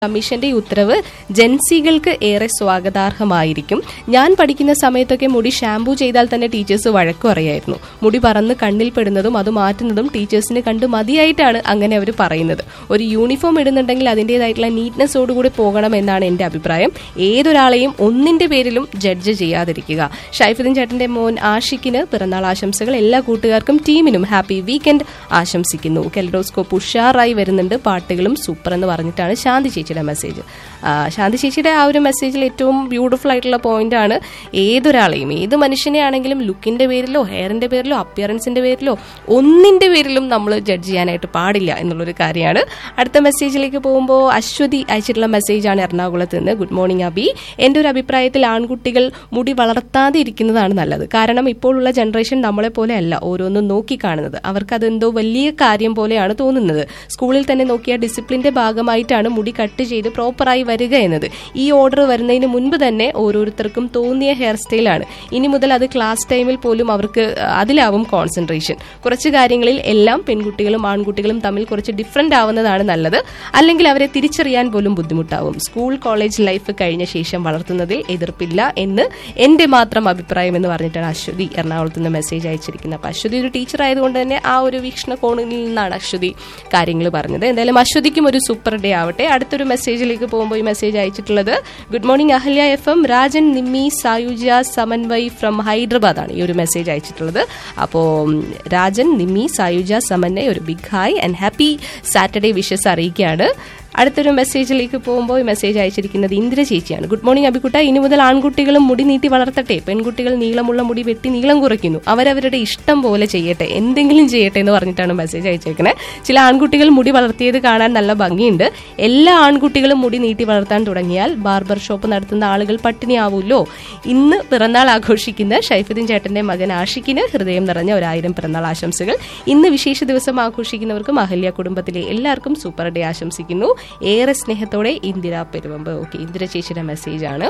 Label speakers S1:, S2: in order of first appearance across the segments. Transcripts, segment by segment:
S1: കമ്മീഷന്റെ ഈ ഉത്തരവ് ജൻസികൾക്ക് ഏറെ സ്വാഗതാർഹമായിരിക്കും ഞാൻ പഠിക്കുന്ന സമയത്തൊക്കെ മുടി ഷാംപൂ ചെയ്താൽ തന്നെ ടീച്ചേഴ്സ് വഴക്കു പറയായിരുന്നു മുടി പറന്ന് കണ്ണിൽ പെടുന്നതും അത് മാറ്റുന്നതും ടീച്ചേഴ്സിന് കണ്ട് മതിയായിട്ടാണ് അങ്ങനെ അവർ പറയുന്നത് ഒരു യൂണിഫോം ഇടുന്നുണ്ടെങ്കിൽ അതിൻ്റെതായിട്ടുള്ള നീറ്റ്നെസ്സോടുകൂടി പോകണം എന്നാണ് എന്റെ അഭിപ്രായം ഏതൊരാളെയും ഒന്നിന്റെ പേരിലും ജഡ്ജ് ചെയ്യാതിരിക്കുക ഷൈഫുദ്ദീൻ ചേട്ടന്റെ മോൻ ആഷിക്കിന് പിറന്നാൾ ആശംസകൾ എല്ലാ കൂട്ടുകാർക്കും ടീമിനും ഹാപ്പി വീക്കെൻഡ് ആശംസിക്കുന്നു കെലഡോസ്കോപ്പ് ഉഷാറായി വരുന്നുണ്ട് പാട്ടുകളും സൂപ്പർ എന്ന് പറഞ്ഞിട്ടാണ് ശാന്തി ചേച്ചിയുടെ മെസ്സേജ് ആ, ശാന്തി ചേച്ചിയുടെ ആ ഒരു മെസ്സേജിൽ ഏറ്റവും ബ്യൂട്ടിഫുൾ ആയിട്ടുള്ള പോയിന്റ് ആണ് ഏതൊരാളെയും ഏത് മനുഷ്യനെ ആണെങ്കിലും ലുക്കിന്റെ പേരിലോ ഹെയറിന്റെ പേരിലോ അപ്പിയറൻസിന്റെ പേരിലോ ഒന്നിന്റെ പേരിലും നമ്മൾ ജഡ്ജ് ചെയ്യാനായിട്ട് പാടില്ല എന്നുള്ളൊരു കാര്യമാണ് അടുത്ത മെസ്സേജിലേക്ക് പോകുമ്പോൾ അശ്വതി അയച്ചിട്ടുള്ള മെസ്സേജാണ് എറണാകുളത്ത് നിന്ന് ഗുഡ് മോർണിംഗ് അബി എന്റെ ഒരു അഭിപ്രായത്തിൽ ആൺകുട്ടികൾ മുടി വളർത്താതെ ഇരിക്കുന്നതാണ് നല്ലത് കാരണം ഇപ്പോഴുള്ള ജനറേഷൻ നമ്മളെ പോലെ അല്ല ഓരോന്നും നോക്കി കാണുന്നത് അവർക്ക് അതെന്തോ വലിയ കാര്യം പോലെയാണ് തോന്നുന്നത് സ്കൂളിൽ തന്നെ നോക്കിയ ഡിസിപ്ലിന്റെ ഭാഗമായിട്ടാണ് മുടി കട്ട് ചെയ്ത് പ്രോപ്പറായി വരിക എന്നത് ഈ ഓർഡർ വരുന്നതിന് മുൻപ് തന്നെ ഓരോരുത്തർക്കും തോന്നിയ ഹെയർ സ്റ്റൈലാണ് ഇനി മുതൽ അത് ക്ലാസ് ടൈമിൽ പോലും അവർക്ക് അതിലാവും കോൺസെൻട്രേഷൻ കുറച്ച് കാര്യങ്ങളിൽ എല്ലാം പെൺകുട്ടികളും ആൺകുട്ടികളും തമ്മിൽ കുറച്ച് ഡിഫറെന്റ് ആവുന്നതാണ് നല്ലത് അല്ലെങ്കിൽ അവരെ തിരിച്ചറിയാൻ പോലും ബുദ്ധിമുട്ടാവും സ്കൂൾ കോളേജ് ലൈഫ് കഴിഞ്ഞ ശേഷം വളർത്തുന്നതിൽ എതിർപ്പില്ല എന്ന് എന്റെ മാത്രം അഭിപ്രായം എന്ന് പറഞ്ഞിട്ടാണ് അശ്വതി എറണാകുളത്ത് നിന്ന് മെസ്സേജ് അയച്ചിരിക്കുന്നത് അപ്പൊ അശ്വതി ഒരു ടീച്ചർ ആയതുകൊണ്ട് തന്നെ ആ ഒരു വീക്ഷണകോണിൽ നിന്നാണ് അശ്വതി കാര്യങ്ങൾ പറഞ്ഞത് എന്തായാലും അശ്വതിക്കും ഒരു സൂപ്പർ ഡേ ആവട്ടെ അടുത്തൊരു മെസ്സേജിലേക്ക് പോകുമ്പോൾ ഈ മെസ്സേജ് അയച്ചിട്ടുള്ളത് good morning Ahalya F M Rajan Nimmi Sayuja Samanvay from Hyderabad ആണ് ഈ ഒരു മെസ്സേജ് അയച്ചിട്ടുള്ളത് അപ്പോൾ രാജൻ നിമ്മി സായുജ സമന്വയ് ഒരു big hi and happy Saturday wishes അറിയിക്കുകയാണ് അടുത്തൊരു മെസ്സേജിലേക്ക് പോകുമ്പോൾ ഈ മെസ്സേജ് അയച്ചിരിക്കുന്നത് ഇന്ദ്ര ചേച്ചിയാണ് ഗുഡ് മോർണിംഗ് അബിക്കുട്ട ഇനി മുതൽ ആൺകുട്ടികളും മുടി നീട്ടി വളർത്തട്ടെ പെൺകുട്ടികൾ നീളമുള്ള മുടി വെട്ടി നീളം കുറയ്ക്കുന്നു അവരവരുടെ ഇഷ്ടം പോലെ ചെയ്യട്ടെ എന്തെങ്കിലും ചെയ്യട്ടെ എന്ന് പറഞ്ഞിട്ടാണ് മെസ്സേജ് അയച്ചേക്കുന്നത് ചില ആൺകുട്ടികൾ മുടി വളർത്തിയത് കാണാൻ നല്ല ഭംഗിയുണ്ട് എല്ലാ ആൺകുട്ടികളും മുടി നീട്ടി വളർത്താൻ തുടങ്ങിയാൽ ബാർബർ ഷോപ്പ് നടത്തുന്ന ആളുകൾ പട്ടിണിയാവൂല്ലോ ഇന്ന് പിറന്നാൾ ആഘോഷിക്കുന്ന ഷൈഫുദ്ദീൻ ചേട്ടന്റെ മകൻ ആഷിക്കിന് ഹൃദയം നിറഞ്ഞ ഒരായിരം പിറന്നാൾ ആശംസകൾ ഇന്ന് വിശേഷ ദിവസം ആഘോഷിക്കുന്നവർക്കും അഹല്യ കുടുംബത്തിലെ എല്ലാവർക്കും സൂപ്പർ ഡേ ആശംസിക്കുന്നു ഏറെ സ്നേഹത്തോടെ ഇന്ദിര പെരുവമ്പ് ഓക്കെ ഇന്ദിര ചേച്ചിയുടെ മെസ്സേജാണ്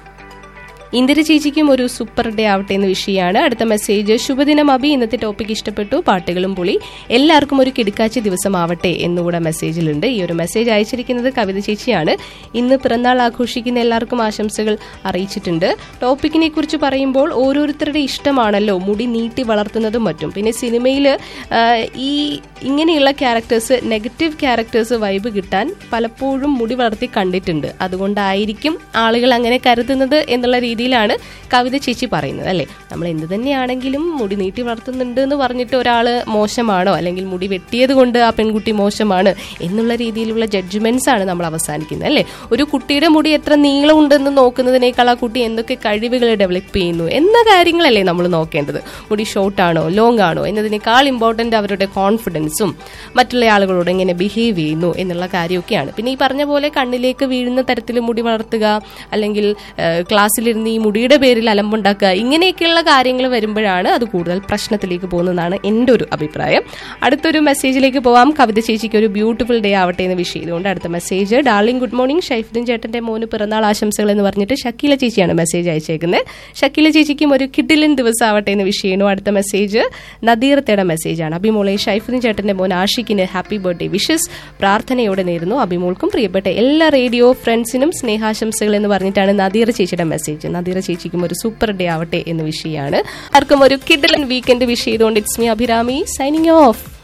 S1: ഇന്ദിര ചേച്ചിക്കും ഒരു സൂപ്പർ ഡേ ആവട്ടെ എന്ന് വിഷയമാണ് അടുത്ത മെസ്സേജ് ശുഭദിനം അബി ഇന്നത്തെ ടോപ്പിക് ഇഷ്ടപ്പെട്ടു പാട്ടുകളും പുളി എല്ലാവർക്കും ഒരു കിടക്കാച്ചി ദിവസം ആവട്ടെ എന്നുകൂടെ മെസ്സേജിലുണ്ട് ഈ ഒരു മെസ്സേജ് അയച്ചിരിക്കുന്നത് കവിത ചേച്ചിയാണ് ഇന്ന് പിറന്നാൾ ആഘോഷിക്കുന്ന എല്ലാവർക്കും ആശംസകൾ അറിയിച്ചിട്ടുണ്ട് ടോപ്പിക്കിനെ കുറിച്ച് പറയുമ്പോൾ ഓരോരുത്തരുടെ ഇഷ്ടമാണല്ലോ മുടി നീട്ടി വളർത്തുന്നതും മറ്റും പിന്നെ സിനിമയിൽ ഈ ഇങ്ങനെയുള്ള ക്യാരക്ടേഴ്സ് നെഗറ്റീവ് ക്യാരക്ടേഴ്സ് വൈബ് കിട്ടാൻ പലപ്പോഴും മുടി വളർത്തി കണ്ടിട്ടുണ്ട് അതുകൊണ്ടായിരിക്കും ആളുകൾ അങ്ങനെ കരുതുന്നത് എന്നുള്ള രീതിയിലാണ് കവിത ചേച്ചി പറയുന്നത് അല്ലേ നമ്മൾ എന്ത് തന്നെയാണെങ്കിലും മുടി നീട്ടി വളർത്തുന്നുണ്ട് എന്ന് പറഞ്ഞിട്ട് ഒരാൾ മോശമാണോ അല്ലെങ്കിൽ മുടി വെട്ടിയത് കൊണ്ട് ആ പെൺകുട്ടി മോശമാണ് എന്നുള്ള രീതിയിലുള്ള ജഡ്ജ്മെന്റ്സ് ആണ് നമ്മൾ അവസാനിക്കുന്നത് അല്ലേ ഒരു കുട്ടിയുടെ മുടി എത്ര നീളമുണ്ടെന്ന് നോക്കുന്നതിനേക്കാൾ ആ കുട്ടി എന്തൊക്കെ കഴിവുകൾ ഡെവലപ്പ് ചെയ്യുന്നു എന്ന കാര്യങ്ങളല്ലേ നമ്മൾ നോക്കേണ്ടത് മുടി ഷോർട്ട് ആണോ ലോങ് ആണോ എന്നതിനേക്കാൾ ഇമ്പോർട്ടന്റ് അവരുടെ കോൺഫിഡൻസും മറ്റുള്ള ആളുകളോട് എങ്ങനെ ബിഹേവ് ചെയ്യുന്നു എന്നുള്ള കാര്യമൊക്കെയാണ് പിന്നെ ഈ പറഞ്ഞ പോലെ കണ്ണിലേക്ക് വീഴുന്ന തരത്തിൽ മുടി വളർത്തുക അല്ലെങ്കിൽ ക്ലാസ്സിലിരുന്ന് ഈ മുടിയുടെ പേരിൽ അലമ്പുണ്ടാക്കുക ഇങ്ങനെയൊക്കെയുള്ള കാര്യങ്ങൾ വരുമ്പോഴാണ് അത് കൂടുതൽ പ്രശ്നത്തിലേക്ക് പോകുന്നതാണ് എൻ്റെ ഒരു അഭിപ്രായം അടുത്തൊരു മെസ്സേജിലേക്ക് പോവാം കവിത ചേച്ചിക്ക് ഒരു ബ്യൂട്ടിഫുൾ ഡേ ആവട്ടെ എന്ന് വിഷ് ചെയ്തുകൊണ്ട് അടുത്ത message darling good morning Shaifuddin ചേട്ടന്റെ മോന് പിറന്നാൾ ആശംസകൾ എന്ന് പറഞ്ഞിട്ട് ഷക്കീല ചേച്ചിയാണ് മെസ്സേജ് അയച്ചേക്കുന്നത് ഷക്കീല ചേച്ചിക്കും ഒരു കിഡിലൻ ദിവസം ആവട്ടെ എന്ന് വിഷ് ചെയ്യുന്നു അടുത്ത മെസ്സേജ് നദീറത്തയുടെ മെസ്സേജാണ് അഭിമോളെ ഷൈഫുദ്ദീൻ ചേട്ടന്റെ മോൻ ആഷിക്കിന് ഹാപ്പി ബർത്ത്ഡേ വിഷസ് പ്രാർത്ഥനയോടെ നേരുന്നു അഭിമോൾക്കും പ്രിയപ്പെട്ട എല്ലാ റേഡിയോ ഫ്രണ്ട്സിനും സ്നേഹാശംസകൾ എന്ന് പറഞ്ഞിട്ടാണ് നദീറ ചേച്ചിയുടെ മെസ്സേജ് നദീറ ചേച്ചിക്കും ഒരു സൂപ്പർ ഡേ ആവട്ടെ എന്ന് വിഷയമാണ് ആർക്കും ഒരു കിഡിലൻ വീക്കെൻഡ് വിഷ് ചെയ്തുകൊണ്ട് it's me Abhirami signing of